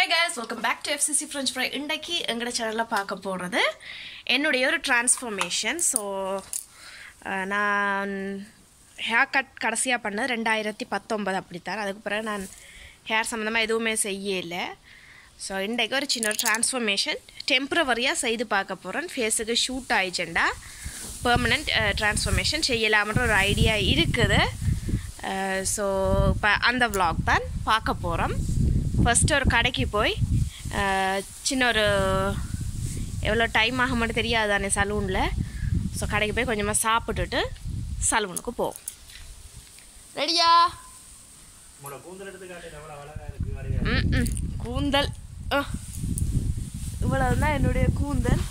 Hey guys welcome back to FCC French fry இன்றைக்கு எங்களோட சேனலில் பார்க்க போகிறது என்னுடைய ஒரு டிரான்ஸ்ஃபர்மேஷன் ஸோ நான் ஹேர் கட் கடைசியாக பண்ணது ரெண்டாயிரத்தி பத்தொன்பது அப்படித்தான் அதுக்கு பிறகு நான் ஹேர் சம்மந்தமாக எதுவுமே செய்யலை ஸோ இன்றைக்கு ஒரு சின்ன ஒரு டிரான்ஸ்ஃபர்மேஷன் டெம்ப்ரவரியாக செய்து பார்க்க போகிறேன் ஃபேஸுக்கு ஷூட் ஆயிடுச்சுண்டா பெர்மனண்ட் டிரான்ஸ்ஃபர்மேஷன் செய்யலாமன்ற ஒரு ஐடியா இருக்குது ஸோ இப்போ அந்த vlog தான் பார்க்க போகிறோம் ஃபஸ்ட்டு ஒரு கடைக்கு போய் அஹ், சின்ன ஒரு எவ்வளோ டைம் ஆக மட்டும் தெரியாதானே சலூனில் ஸோ கடைக்கு போய் கொஞ்சமாக சாப்பிட்டுட்டு சலூனுக்கு போவோம் ரெடியா ம் ம் கூந்தல் இவ்வளவு தான் என்னுடைய கூந்தல்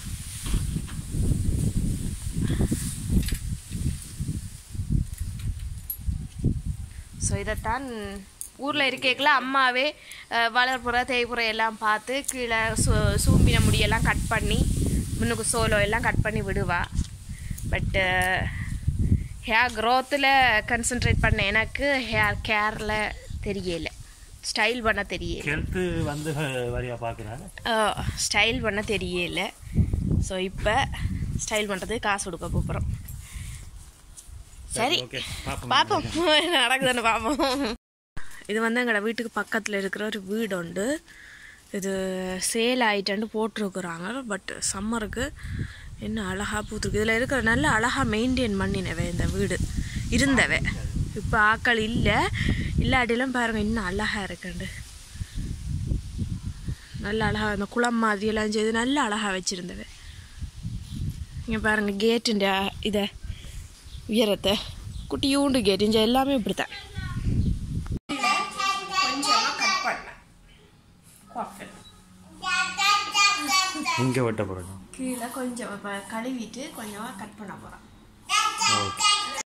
ஸோ இதைத்தான் ஊரில் இருக்கேக்குள்ள அம்மாவே அஹ், வளர்ப்புற தேய்ப்புற எல்லாம் பார்த்து கீழே சூ சூம்பின முடியெல்லாம் கட் பண்ணி முன்னுக்கு சோலோ எல்லாம் கட் பண்ணி விடுவா பட்டு ஹேர் க்ரோத்தில் கன்சென்ட்ரேட் பண்ண எனக்கு ஹேர் கேரில் தெரியல ஸ்டைல் பண்ண தெரியல ஹெல்த் வந்து வரியா பார்க்குறாங்க ஸ்டைல் பண்ண தெரியல ஸோ இப்போ ஸ்டைல் பண்ணுறது காசு கொடுக்க போகிறோம் சரி ஓகே பார்ப்போம் பார்ப்போம் என்ன நடக்குதுன்னு பார்ப்போம் இது வந்து எங்களோட வீட்டுக்கு பக்கத்தில் இருக்கிற ஒரு வீடு உண்டு இது சேல் ஆயிட்டான்னு போட்டிருக்குறாங்க பட் சம்மருக்கு என்ன அழகாக பூத்துருக்கு இதில் இருக்கிற நல்ல அழகாக மெயின்டைன் பண்ணினவே இந்த வீடு இருந்தவை இப்போ ஆக்கள் இல்லை இல்லாட்டிலாம் பாருங்க இன்னும் அழகாக இருக்குண்டு நல்ல அழகாக அந்த குளம் மாதிரியெல்லாம் செய்து நல்ல அழகாக வச்சுருந்தவை இங்கே பாருங்க கேட்டுண்ட இதை உயரத்தை குட்டியூண்டு கேட்டு இங்கே எல்லாமே இப்படி தான் கொஞ்சமாக கட் பண்ணேன் இங்கே வெட்ட போகிறோம் கீழே கொஞ்சம் இப்போ கழுவிட்டு கொஞ்சமாக கட் பண்ண போகிறேன் ஓகே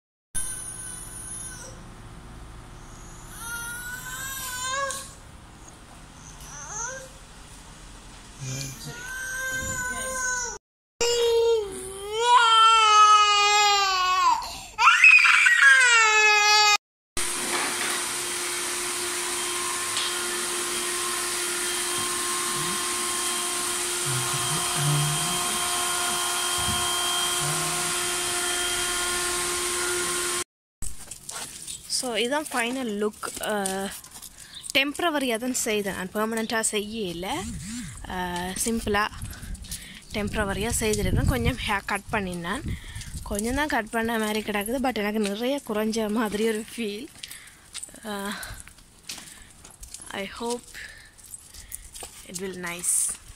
ஸோ இதுதான் ஃபைனல் லுக் டெம்ப்ரவரியாக தான் செய்தேன் நான் பெர்மனண்ட்டாக செய்யல சிம்பிளாக டெம்ப்ரவரியாக செய்திருக்கேன் கொஞ்சம் ஹேர் கட் பண்ணினேன் கொஞ்சம் தான் கட் பண்ண மாதிரி கிடக்குது பட் எனக்கு நிறைய குறைஞ்ச மாதிரி ஒரு feel I hope it will nice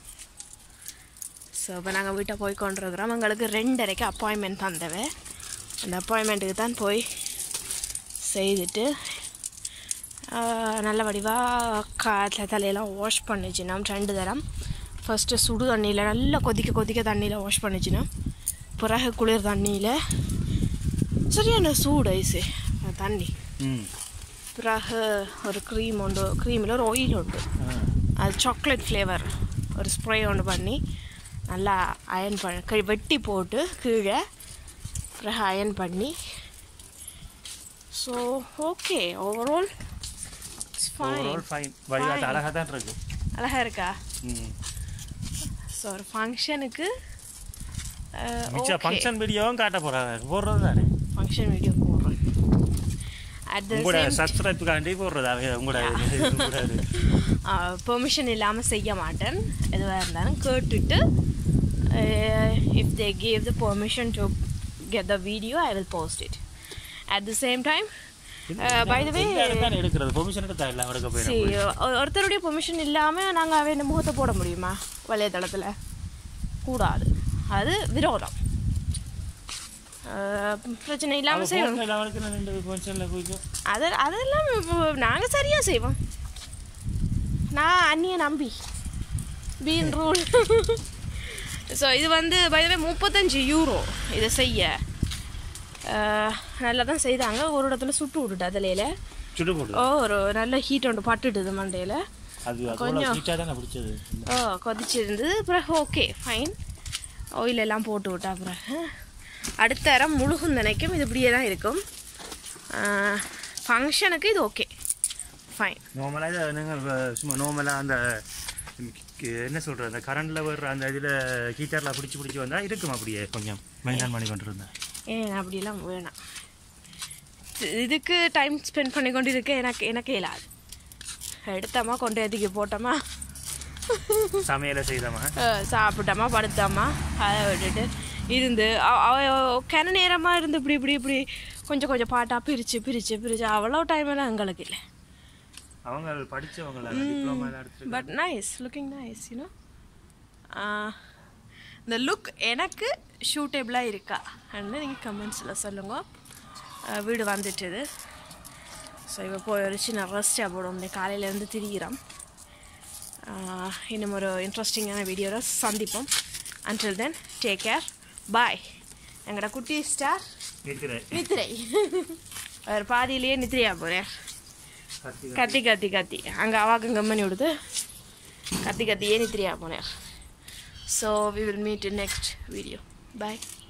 so இப்போ நாங்கள் வீட்டை போய் கொண்டிருக்கிறோம் எங்களுக்கு ரெண்டரைக்கு அப்பாயின்மெண்ட் தந்தவை அந்த அப்பாயின்மெண்ட்டுக்கு தான் போய் செய்துட்டு ஆஹ், நல்ல வடிவாக காட்டில் தலையெல்லாம் வாஷ் பண்ணிச்சுனா ரெண்டு தரம் ஃபஸ்ட்டு சுடு தண்ணியில் நல்லா கொதிக்க கொதிக்க தண்ணியில் வாஷ் பண்ணிச்சுனா பிறகு குளிர் தண்ணியில் சரியான சூடு ஐஸு தண்ணி ம் பிறகு ஒரு க்ரீம் உண்டு க்ரீமில் ஒரு ஆயில் உண்டு அது சாக்லேட் ஃப்ளேவர் ஒரு ஸ்ப்ரே ஒன்று பண்ணி நல்லா அயன் பண்ண கி- வெட்டி போட்டு கீழே பிறகு அயன் பண்ணி so okay overall it's fine overall fine வடிவாக Fine. அழகாக தான் இருக்கு அழகாக இருக்கா ம் ஸோ ஒரு ஃபங்க்ஷனுக்கு மிச்ச ஃபங்க்ஷன் வீடியோவும் காட்ட போகிறாங்க போடுறது தானே ஃபங்க்ஷன் வீடியோ போடுறேன் அட் த உங்களோட சேம் சப்ஸ்கிரைப்புக்காண்டி போடுறது அவங்க உங்களோட இது, உங்களோட இது. பெர்மிஷன் இல்லாமல் செய்ய மாட்டேன் எதுவாக இருந்தாலும் கேட்டுட்டு if they gave the permission to get the video I will post it at the same time by the way எந்த இடத்துல தானே எடுக்கிறது பெர்மிஷன் எடுத்தா எல்லாம் எடுக்க போயிடும் ஒருத்தருடைய பெர்மிஷன் இல்லாமல் நாங்கள் அவன் முகத்தை போட முடியுமா வலைத்தளத்தில் கூடாது அது விரோதம் அஹ், பிரச்சனை இல்லாமல் செய்யணும் அவனுக்கு ரெண்டு ஃபங்க்ஷனில் போயிட்டு அது அதெல்லாம் நாங்கள் சரியாக செய்வோம் நான் அண்ணியை நம்பி பீன் ரூல் ஸோ இது வந்து பைதவே முப்பத்தஞ்சு யூரோ இதை செய்ய அஹ், நல்லா தான் செய்தாங்க ஒரு இடத்துல சுட்டு விட்டுட்டு அதிலேல சுட்டு போட்டு ஓ ஒரு நல்ல ஹீட் ஒன்று பட்டுடுது மண்டையில் அது கொஞ்சம். கொஞ்சம் ஹீட்டாக தானே பிடிச்சது ஓ கொதிச்சிருந்தது பிறகு ஓகே ஃபைன் ஆயில் எல்லாம் போட்டு விட்டா பிறகு அடுத்த அறம் முழுகும் நினைக்கும் இது இப்படியே தான் இருக்கும் ஃபங்க்ஷனுக்கு இது ஓகே ஃபைன் நார்மலாக நீங்கள் சும்மா நார்மலாக அந்த என்ன சொல்ற அந்த கரண்ட்ல வர்ற அந்த இதுல ஹீட்டர்ல பிடிச்சி பிடிச்சி வந்தா இருக்கும் அப்படியே கொஞ்சம் மெயின்டைன் பண்ணி கொண்டு இருந்தேன் ஏன் அப்படிலாம் வேணாம் இது- இதுக்கு டைம் ஸ்பெண்ட் பண்ணி கொண்டு இருக்க எனக்கு எனக்கு இயலாது எடுத்தோமா கொண்டு எதுக்கு போட்டோமா சமையலை செய்தமா அஹ், சாப்பிட்டோமா படுத்தோமா அதை விட்டுட்டு இருந்து அவ- அவ கன நேரமாக இருந்து இப்படி இப்படி இப்படி கொஞ்சம் கொஞ்சம் பாட்டாக பிரித்து பிரித்து பிரித்து அவ்வளோ டைம் எல்லாம் எங்களுக்கு இல்லை அவங்க படிச்சவங்கள டிப்ளமா எல்லாம் எடுத்து but nice looking nice you know இந்த லுக் எனக்கு ஷூட்டபிளாக இருக்கா அப்படின்னு நீங்கள் கமெண்ட்ஸில் சொல்லுங்க அஹ் வீடு வந்துட்டுது ஸோ இப்போ போய் ஒரு சின்ன ரெஸ்ட்டாக போடும் இந்த காலையிலேருந்து திரிகிறோம் அஹ் இன்னும் ஒரு இன்ட்ரெஸ்டிங்கான வீடியோவில் சந்திப்போம் until then take care bye எங்களோட குட்டி ஸ்டார் இருக்கிறேன் நித்திரை அவர் பாதியிலேயே நித்திரையா போகிறேன் கத்தி கத்தி கத்தி அங்கே அவாக்கு கம்மனி விடுது கத்தி கத்தி ஏனி தெரியா போனேன் so we will meet in next video bye